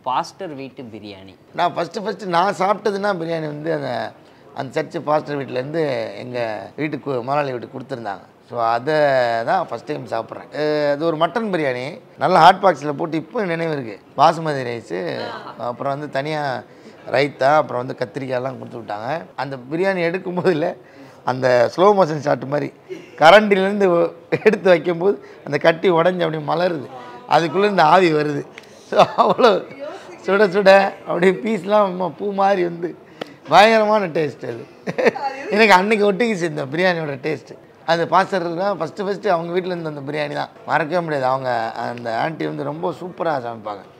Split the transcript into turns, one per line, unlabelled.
pastor வீட்டு பிரியாணி
நான் first first நான் சாப்பிட்டதுன்னா பிரியாணி வந்து அந்த அந்த சர்ச்சு பாஸ்டர் வீட்டிலேருந்து எங்கள் வீட்டுக்கு முதலாளி வீட்டுக்கு கொடுத்துருந்தாங்க ஸோ அதை தான் ஃபஸ்ட் டைம் சாப்பிட்றேன் அஹ் அது ஒரு மட்டன் பிரியாணி நல்ல ஹாட் பாக்ஸில் போட்டு இப்போ நினைவு இருக்குது பாசுமதி ரைஸு அப்புறம் வந்து தனியாக ரைத்தா அப்புறம் வந்து கத்திரிக்காயெல்லாம் கொடுத்து விட்டாங்க அந்த பிரியாணி எடுக்கும்போது இல்லை அந்த ஸ்லோ மோஷன் ஷாட் மாதிரி கரண்டிலேருந்து எடுத்து வைக்கும்போது அந்த கட்டி உடஞ்சி அப்படியே மலருது அதுக்குள்ளே இந்த ஆவி வருது ஸோ அவ்வளோ சுட சுட அப்படியே பீஸ்லாம் பூ மாதிரி வந்து பயங்கரமான டேஸ்ட் அது எனக்கு அன்னைக்கு ஒட்டிக்கிச்சு இந்த பிரியாணியோட டேஸ்ட்டு அது பாஸ்டர் தான் ஃபஸ்ட்டு ஃபஸ்ட்டு அவங்க வீட்டில் இருந்து அந்த பிரியாணி தான் மறக்கவே முடியாது அவங்க அந்த ஆண்டி வந்து ரொம்ப சூப்பராக சமைப்பாங்க